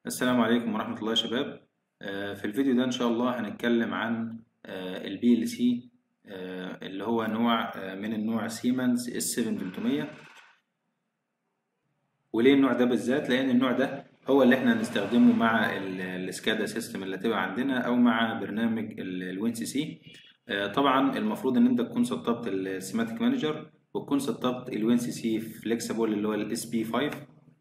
السلام عليكم ورحمة الله يا شباب آه، في الفيديو ده إن شاء الله هنتكلم عن البي ال سي اللي هو نوع آه، من النوع سيمنز اس 7300 وليه النوع ده بالذات لأن النوع ده هو اللي احنا هنستخدمه مع ال- السكادا سيستم اللي هتبقى عندنا أو مع برنامج الوين سي سي طبعا المفروض إن أنت تكون سطبت السيماتيك مانجر وتكون سطبت الوين سي سي فليكسبل اللي هو الاس بي 5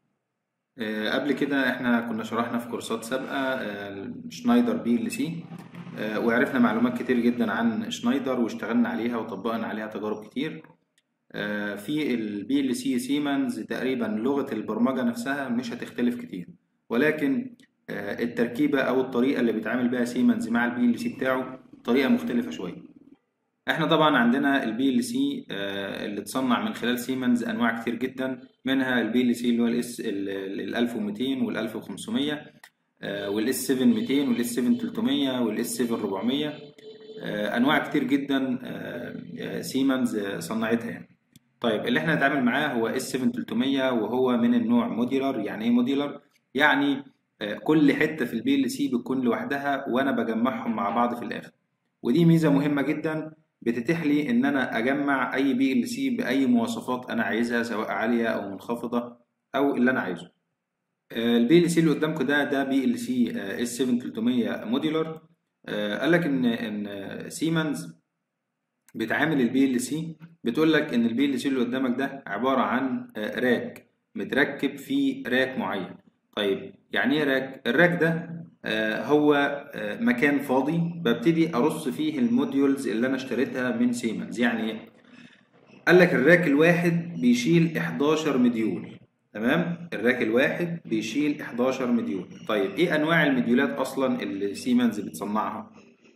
آه، قبل كده احنا كنا شرحنا في كورسات سابقة آه، شنايدر بي ال سي آه، وعرفنا معلومات كتير جدا عن شنايدر واشتغلنا عليها وطبقنا عليها تجارب كتير آه، في البي ال سي سيمنز تقريبا لغة البرمجة نفسها مش هتختلف كتير ولكن آه، التركيبة أو الطريقة اللي بيتعامل بيها سيمنز مع البي ال سي بتاعه طريقة مختلفة شوية احنا طبعا عندنا البي ال سي اللي اتصنع من خلال سيمنز انواع كتير جدا منها البي ال سي اللي هو الاس ال 1200 وال 1500 والاس 7200 والاس 7300 والاس 7400 آه، انواع كتير جدا آه، سيمنز آه، صنعتها يعني طيب اللي احنا هنتعامل معاه هو اس 7300 وهو من النوع موديلر يعني ايه موديلر يعني آه، كل حته في البي ال سي بتكون لوحدها وانا بجمعهم مع بعض في الاخر ودي ميزه مهمه جدا بتتيح لي ان انا اجمع اي بي ال سي باي مواصفات انا عايزها سواء عاليه او منخفضه او اللي انا عايزه البي ال سي اللي قدامكم ده ده بي ال سي اس 7300 موديلر قال لك ان ان سيمنز بتعامل البي ال سي بتقول لك ان البي ال سي اللي قدامك ده عباره عن آه، راك متركب في راك معين طيب يعني ايه راك الراك ده آه، هو آه، مكان فاضي ببتدي ارص فيه الموديولز اللي انا اشتريتها من سيمنز يعني ايه قال لك الراك الواحد بيشيل 11 مديول تمام الراك الواحد بيشيل 11 مديول طيب ايه انواع المديولات اصلا اللي سيمنز بتصنعها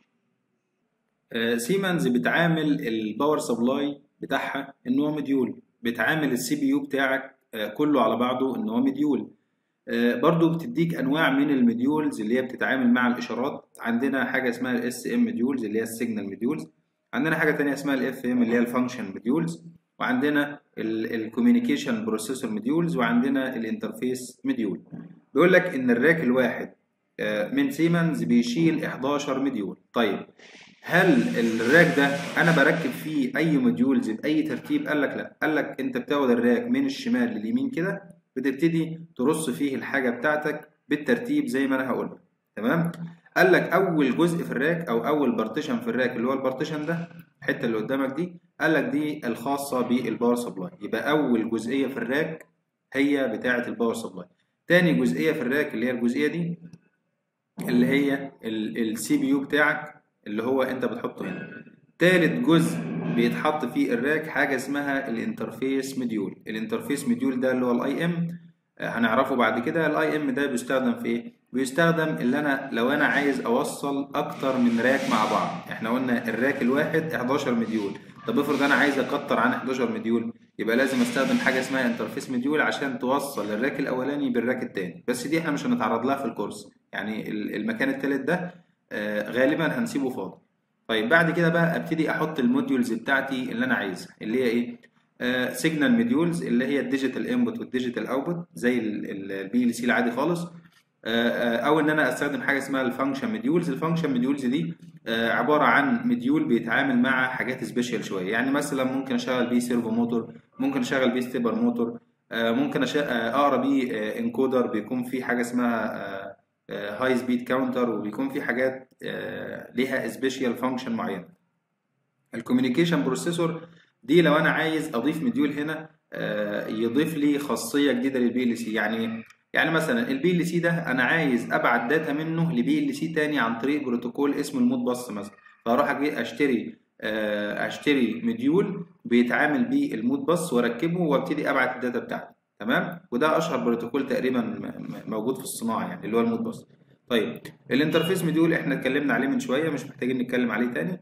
آه، سيمنز بتعامل الباور سبلاي بتاعها ان هو مديول بتعامل السي بي يو بتاعك آه، كله على بعضه ان هو مديول آه، برضو بتديك انواع من المديولز اللي هي بتتعامل مع الاشارات عندنا حاجه اسمها الاس ام مديولز اللي هي السيجنال مديولز عندنا حاجه تانية اسمها الاف ام اللي هي الفانكشن مديولز وعندنا الكوميونيكيشن بروسيسور مديولز وعندنا الانترفيس مديول بيقول لك ان الراك الواحد آه، من سيمنز بيشيل 11 مديول طيب هل الراك ده انا بركب فيه اي موديولز باي ترتيب قال لك لا قال لك انت بتاخد الراك من الشمال لليمين كده بتبتدي ترص فيه الحاجه بتاعتك بالترتيب زي ما انا هقول لك تمام قال لك اول جزء في الراك او اول بارتيشن في الراك اللي هو البارتيشن ده الحته اللي قدامك دي قال لك دي الخاصه بالباور سبلاي يبقى اول جزئيه في الراك هي بتاعه الباور سبلاي تاني جزئيه في الراك اللي هي الجزئيه دي اللي هي السي بي يو بتاعك اللي هو انت بتحطه هنا تالت جزء بيتحط فيه الراك حاجه اسمها الانترفيس مديول الانترفيس مديول ده اللي هو الاي ام هنعرفه بعد كده الاي ام ده بيستخدم في ايه بيستخدم اللي انا لو انا عايز اوصل اكتر من راك مع بعض احنا قلنا الراك الواحد 11 مديول طب افرض انا عايز اكتر عن 11 مديول يبقى لازم استخدم حاجه اسمها انترفيس مديول عشان توصل الراك الاولاني بالراك التاني بس دي احنا مش هنتعرض لها في الكورس يعني ال- المكان التالت ده آه، غالبا هنسيبه فاضي طيب بعد كده بقى ابتدي احط الموديولز بتاعتي اللي انا عايزها اللي هي ايه سيجنال موديولز اللي هي الديجيتال انبوت والديجيتال اوتبوت زي البي ال سي العادي خالص آه، آه، او ان انا استخدم حاجه اسمها الفانكشن موديولز الفانكشن موديولز دي آه، عباره عن مديول بيتعامل مع حاجات سبيشال شويه يعني مثلا ممكن اشغل بيه سيرفو موتور ممكن اشغل بيه ستيبر موتور آه، ممكن أشا- آه، اقرا بيه آه، انكودر بيكون فيه حاجه اسمها هاي سبيد كاونتر وبيكون في حاجات آه، ليها سبيشال فانكشن معينه الكوميونيكيشن بروسيسور دي لو انا عايز اضيف مديول هنا آه، يضيف لي خاصيه جديده للبي ال سي يعني إيه؟ يعني مثلا البي ال سي ده انا عايز ابعت داتا منه لبي ال سي تاني عن طريق بروتوكول اسمه المود باص مثلا فاروح اجي اشتري آه، اشتري مديول بيتعامل بيه المود باص واركبه وابتدي ابعت الداتا بتاعتي تمام وده اشهر بروتوكول تقريبا م- م- موجود في الصناعه يعني اللي هو المود باص طيب الانترفيس مديول احنا اتكلمنا عليه من شويه مش محتاجين نتكلم عليه تاني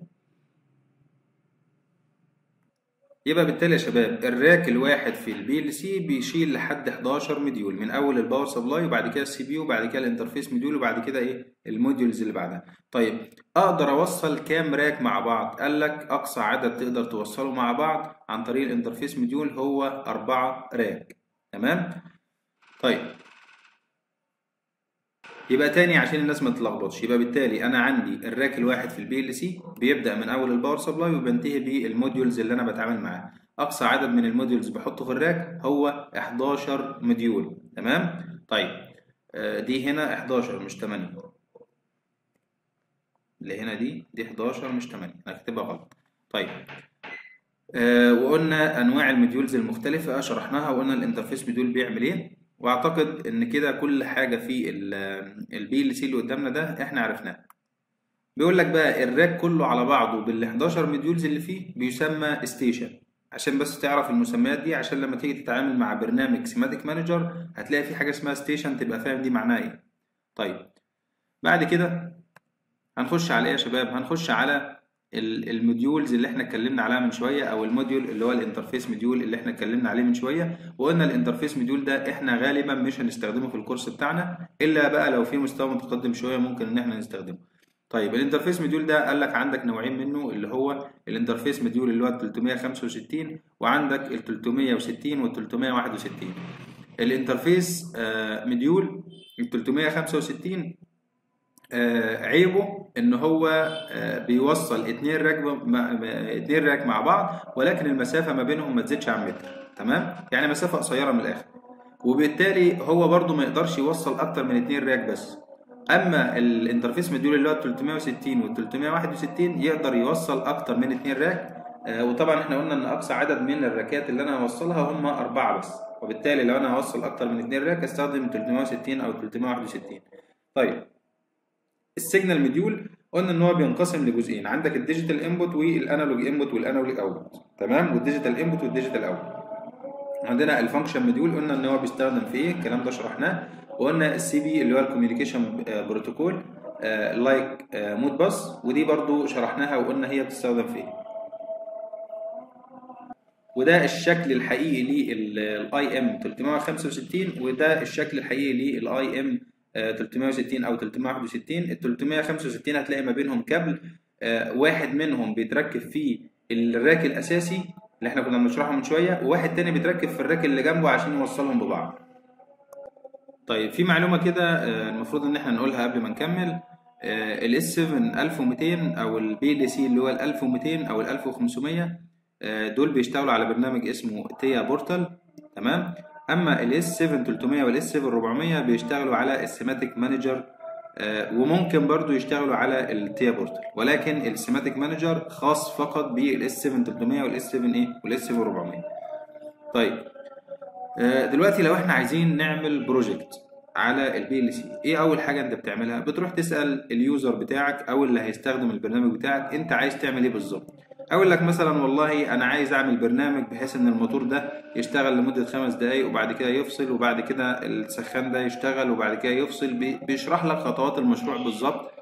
يبقى بالتالي يا شباب الراك الواحد في البي ال سي بيشيل لحد 11 مديول من اول الباور سبلاي وبعد كده السي بي يو وبعد كده الانترفيس مديول وبعد كده ايه الموديولز اللي بعدها طيب اقدر اوصل كام راك مع بعض قال لك اقصى عدد تقدر توصله مع بعض عن طريق الانترفيس مديول هو 4 راك تمام طيب يبقى تاني عشان الناس ما تتلخبطش يبقى بالتالي انا عندي الراك الواحد في البي ال سي بيبدا من اول الباور سبلاي وبينتهي بالموديولز اللي انا بتعامل معاه اقصى عدد من الموديولز بحطه في الراك هو 11 موديول تمام طيب آه، دي هنا 11 مش 8 اللي هنا دي دي 11 مش 8 انا كاتبها غلط طيب آه وقلنا انواع المديولز المختلفه شرحناها وقلنا الانترفيس مديول بيعمل ايه واعتقد ان كده كل حاجه في البي ال سي اللي قدامنا ده احنا عرفناها بيقول لك بقى الراك كله على بعضه بال 11 مديولز اللي فيه بيسمى ستيشن عشان بس تعرف المسميات دي عشان لما تيجي تتعامل مع برنامج سيماتيك مانجر هتلاقي في حاجه اسمها ستيشن تبقى فاهم دي معناها ايه طيب بعد كده هنخش على ايه يا شباب هنخش على الموديولز اللي احنا اتكلمنا عليها من شويه او الموديول اللي هو الانترفيس موديول اللي احنا اتكلمنا عليه من شويه وقلنا الانترفيس موديول ده احنا غالبا مش هنستخدمه في الكورس بتاعنا الا بقى لو في مستوى متقدم شويه ممكن ان احنا نستخدمه طيب الانترفيس موديول ده قال لك عندك نوعين منه اللي هو الانترفيس موديول اللي هو 365 وعندك ال 360 وال 361 الانترفيس موديول ال 365 آه عيبه ان هو آه بيوصل اتنين راك اتنين راك مع بعض ولكن المسافه ما بينهم ما تزيدش عن متر تمام يعني مسافه قصيره من الاخر وبالتالي هو برضو ما يقدرش يوصل اكتر من اتنين راك بس اما الانترفيس مديول اللي هو 360 وال 361 يقدر يوصل اكتر من اتنين راك آه وطبعا احنا قلنا ان اقصى عدد من الراكات اللي انا هوصلها هم اربعه بس وبالتالي لو انا هوصل اكتر من اتنين راك استخدم 360 او 361 طيب السيجنال مديول قلنا ان هو بينقسم لجزئين عندك الديجيتال انبوت والانالوج انبوت والانالوج اوت تمام والديجيتال انبوت والديجيتال اوت عندنا الفانكشن مديول قلنا ان هو بيستخدم في ايه الكلام ده شرحناه وقلنا السي بي اللي هو الكوميونيكيشن بروتوكول لايك مود باس ودي برضو شرحناها وقلنا هي بتستخدم في ايه وده الشكل الحقيقي للاي ام 365 وده الشكل الحقيقي للاي ام 360 او 361 ال 365 هتلاقي ما بينهم كابل واحد منهم بيتركب فيه الراك الاساسي اللي احنا كنا بنشرحه من شويه وواحد تاني بيتركب في الراك اللي جنبه عشان يوصلهم ببعض طيب في معلومه كده المفروض ان احنا نقولها قبل ما نكمل الاس 7 1200 او البي ال سي اللي هو ال 1200 او ال 1500 دول بيشتغلوا على برنامج اسمه تيا بورتال تمام اما الاس 7 300 والاس 7 400 بيشتغلوا على السيماتيك مانجر وممكن برضو يشتغلوا على التيا بورتال ولكن السيماتيك مانجر خاص فقط بالاس 7 300 والاس 7 ايه والاس 7 400 طيب دلوقتي لو احنا عايزين نعمل بروجكت على البي ال سي ايه اول حاجه انت بتعملها بتروح تسال اليوزر بتاعك او اللي هيستخدم البرنامج بتاعك انت عايز تعمل ايه بالظبط اقول لك مثلا والله انا عايز اعمل برنامج بحيث ان الموتور ده يشتغل لمده خمس دقايق وبعد كده يفصل وبعد كده السخان ده يشتغل وبعد كده يفصل بيشرح لك خطوات المشروع بالظبط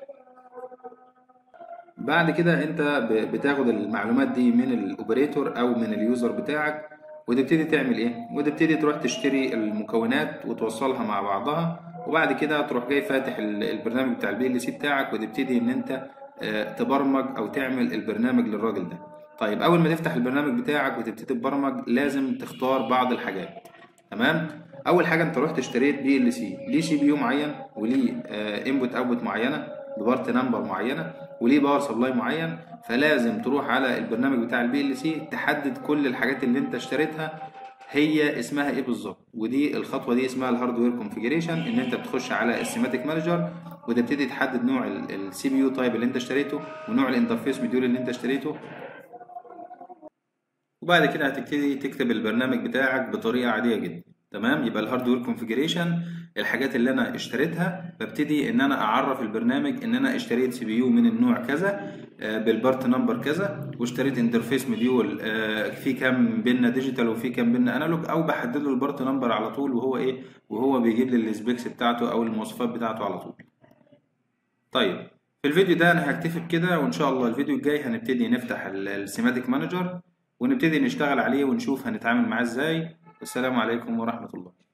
بعد كده انت بتاخد المعلومات دي من الاوبريتور او من اليوزر بتاعك وتبتدي تعمل ايه وتبتدي تروح تشتري المكونات وتوصلها مع بعضها وبعد كده تروح جاي فاتح البرنامج بتاع البي ال سي بتاعك وتبتدي ان انت تبرمج او تعمل البرنامج للراجل ده طيب اول ما تفتح البرنامج بتاعك وتبتدي تبرمج لازم تختار بعض الحاجات تمام اول حاجه انت رحت اشتريت بي ال سي ليه سي بي يو معين وليه انبوت اوتبوت معينه ببارت نمبر معينه وليه باور سبلاي معين فلازم تروح على البرنامج بتاع البي ال سي تحدد كل الحاجات اللي انت اشتريتها هي اسمها ايه بالظبط ودي الخطوه دي اسمها الهاردوير كونفيجريشن ان انت بتخش على السيماتيك مانجر وتبتدي تحدد نوع السي بي يو تايب اللي انت اشتريته ونوع الانترفيس مديول اللي انت اشتريته وبعد كده هتبتدي تكتب البرنامج بتاعك بطريقه عاديه جدا تمام يبقى الهاردوير كونفيجريشن الحاجات اللي انا اشتريتها ببتدي ان انا اعرف البرنامج ان انا اشتريت سي بي يو من النوع كذا بالبارت نمبر كذا واشتريت انترفيس مديول في كام بينا ديجيتال وفي كام بينا انالوج او بحدد له البارت نمبر على طول وهو ايه وهو بيجيب لي السبيكس بتاعته او المواصفات بتاعته على طول طيب في الفيديو ده انا هكتفي بكده وان شاء الله الفيديو الجاي هنبتدي نفتح السيماتيك مانجر ونبتدي نشتغل عليه ونشوف هنتعامل معاه ازاي والسلام عليكم ورحمة الله